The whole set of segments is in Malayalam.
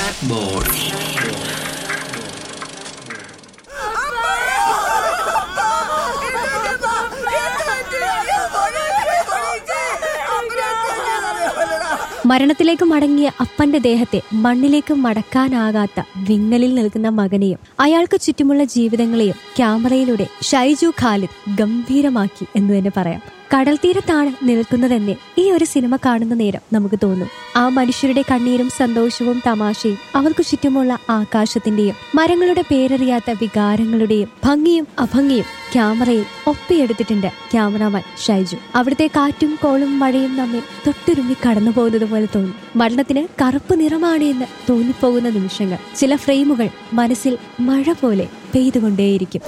Blackboard. മരണത്തിലേക്ക് മടങ്ങിയ അപ്പന്റെ ദേഹത്തെ മണ്ണിലേക്ക് മടക്കാനാകാത്ത വിങ്ങലിൽ നിൽക്കുന്ന മകനെയും അയാൾക്ക് ചുറ്റുമുള്ള ജീവിതങ്ങളെയും ക്യാമറയിലൂടെ ഷൈജു ഖാലിദ് ഗംഭീരമാക്കി എന്ന് തന്നെ പറയാം കടൽ തീരത്താണ് നിൽക്കുന്നതെന്ന് ഈ ഒരു സിനിമ കാണുന്ന നേരം നമുക്ക് തോന്നും ആ മനുഷ്യരുടെ കണ്ണീരും സന്തോഷവും തമാശയും അവർക്ക് ചുറ്റുമുള്ള ആകാശത്തിന്റെയും മരങ്ങളുടെ പേരറിയാത്ത വികാരങ്ങളുടെയും ഭംഗിയും അഭംഗിയും ക്യാമറയിൽ ഒപ്പിയെടുത്തിട്ടുണ്ട് ക്യാമറാമാൻ ഷൈജു അവിടുത്തെ കാറ്റും കോളും മഴയും നമ്മെ തൊട്ടുരുമ്മി കടന്നു പോകുന്നത് പോലെ തോന്നും മരണത്തിന് കറുപ്പ് നിറമാണ് എന്ന് തോന്നിപ്പോകുന്ന നിമിഷങ്ങൾ ചില ഫ്രെയിമുകൾ മനസ്സിൽ മഴ പോലെ പെയ്തുകൊണ്ടേയിരിക്കും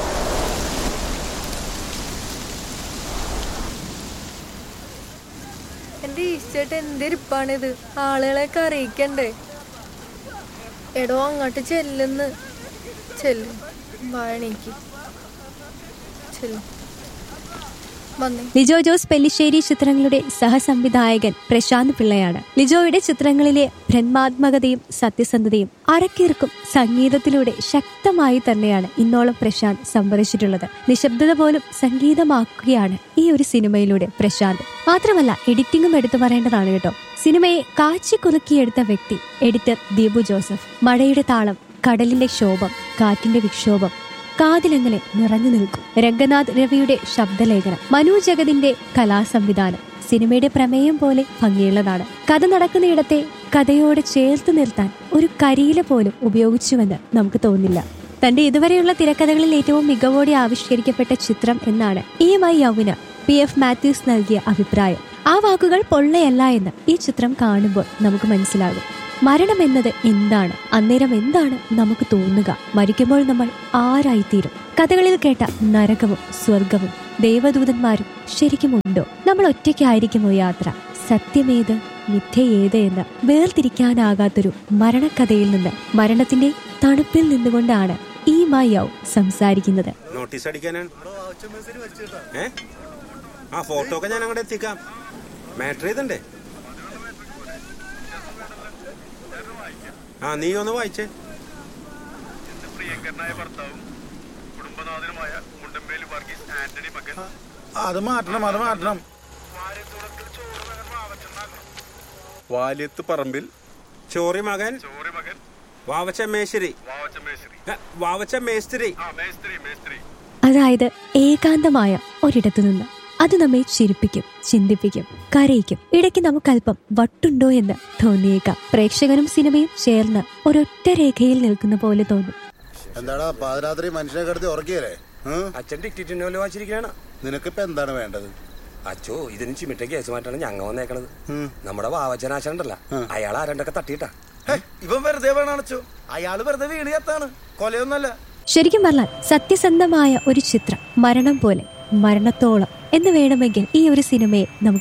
എന്റെ ഈസ്റ്റേട്ട് എന്തിരിപ്പാണിത് ആളുകളെയൊക്കെ അറിയിക്കണ്ടേ എടോ അങ്ങോട്ട് ചെല്ലുന്ന് ചെല്ലും വാഴണേക്ക് ചെല്ലും വന്നേ ലിജോ ജോസ് പെല്ലിശ്ശേരി ചിത്രങ്ങളുടെ സഹസംവിധായകൻ പ്രശാന്ത് പിള്ളയാണ് ലിജോയുടെ ചിത്രങ്ങളിലെ ബ്രഹ്മാത്മകതയും സത്യസന്ധതയും അരക്കീർക്കും സംഗീതത്തിലൂടെ ശക്തമായി തന്നെയാണ് ഇന്നോളം പ്രശാന്ത് സംവദിച്ചിട്ടുള്ളത് നിശബ്ദത പോലും സംഗീതമാക്കുകയാണ് ഈ ഒരു സിനിമയിലൂടെ പ്രശാന്ത് മാത്രമല്ല എഡിറ്റിംഗും എടുത്തു പറയേണ്ടതാണ് കേട്ടോ സിനിമയെ കാച്ചിക്കുലുക്കിയെടുത്ത വ്യക്തി എഡിറ്റർ ദീപു ജോസഫ് മഴയുടെ താളം കടലിന്റെ ശോഭം കാറ്റിന്റെ വിക്ഷോഭം കാതിലെങ്ങനെ നിറഞ്ഞു നിൽക്കും രംഗനാഥ് രവിയുടെ ശബ്ദലേഖനം മനു ജഗതിന്റെ കലാസംവിധാനം സിനിമയുടെ പ്രമേയം പോലെ ഭംഗിയുള്ളതാണ് കഥ നടക്കുന്നയിടത്തെ കഥയോട് ചേർത്ത് നിർത്താൻ ഒരു കരിയില പോലും ഉപയോഗിച്ചുവെന്ന് നമുക്ക് തോന്നില്ല തന്റെ ഇതുവരെയുള്ള തിരക്കഥകളിൽ ഏറ്റവും മികവോടെ ആവിഷ്കരിക്കപ്പെട്ട ചിത്രം എന്നാണ് ഈ മൈ യൗവിന പി എഫ് മാത്യൂസ് നൽകിയ അഭിപ്രായം ആ വാക്കുകൾ പൊള്ളയല്ല എന്ന് ഈ ചിത്രം കാണുമ്പോൾ നമുക്ക് മനസ്സിലാകും മരണം എന്നത് എന്താണ് അന്നേരം എന്താണ് നമുക്ക് തോന്നുക മരിക്കുമ്പോൾ നമ്മൾ ആരായിത്തീരും കഥകളിൽ കേട്ട നരകവും സ്വർഗവും ദേവദൂതന്മാരും ശരിക്കും ഉണ്ടോ നമ്മൾ ഒറ്റയ്ക്കായിരിക്കുമോ യാത്ര സത്യമേത് മിഥ്യയേത് എന്ന് വേർതിരിക്കാനാകാത്തൊരു മരണക്കഥയിൽ നിന്ന് മരണത്തിന്റെ തണുപ്പിൽ നിന്നുകൊണ്ടാണ് ഈ മായൗ സംസാരിക്കുന്നത് നോട്ടീസ് അടിക്കാനാണ് ഏ ആ ഫോട്ടോ ഒക്കെ ഞാൻ അങ്ങോട്ട് എത്തിക്കാം മാറ്റർ ചെയ്തണ്ടേ ആ നീ ഒന്ന് വായിച്ചേ പ്രിയങ്കരനായ ഭർത്താവും കുടുംബനാഥനുമായ മുണ്ടമ്പേലി വർഗീസ് ആന്റണി മകൻ അത് മാറ്റണം അത് മാറ്റണം വാല്യത്ത് പറമ്പിൽ ചോറി മകൻ ചോറി മകൻ വാവച്ച മേശ്ശേരി വാവച്ച മേശ്രി ഏ, വാവച്ച മേസ്ത്രി ആ മേസ്ത്രി മേസ്ത്രി അതായത് ഏകാന്തമായ ഒരിടത്തു നിന്ന് അത് നമ്മെ ചിരിപ്പിക്കും ചിന്തിപ്പിക്കും കരയിക്കും ഇടയ്ക്ക് നമുക്കല്പം വട്ടുണ്ടോ എന്ന് തോന്നിയേക്കാം പ്രേക്ഷകനും സിനിമയും ചേർന്ന് ഒരൊറ്റ രേഖയിൽ നിൽക്കുന്ന പോലെ തോന്നും എന്താടാ പാതിരാത്രി മനുഷ്യനെ കിടത്തി ഉറക്കിയല്ലേ ഉം? അച്ഛൻ ടിക്കറ്റിനോല് വായിച്ചിരിക്കുകയാണ് നിനക്കിപ്പോ എന്താണ് വേണ്ടത് അച്ഛോ ഇതിന് ചിമിട്ട കേസ് മാറ്റാണ് ഞങ്ങ വന്നേക്കണത് ഉം. നമ്മുടെ വാവച്ചനാശനുണ്ടല്ല അയാൾ ആരണ്ടൊക്കെ തട്ടിയിട്ടാ ഇവൻ വെറുതെ വേണച്ചു അയാള് വെറുതെ വീണ് ചത്താണ് കൊലയൊന്നല്ല ശരിക്കും പറഞ്ഞാൽ സത്യസന്ധമായ ഒരു ചിത്രം മരണം പോലെ മരണത്തോളം എന്ന് വേണമെങ്കിൽ ഈ ഒരു സിനിമയെ നമുക്ക്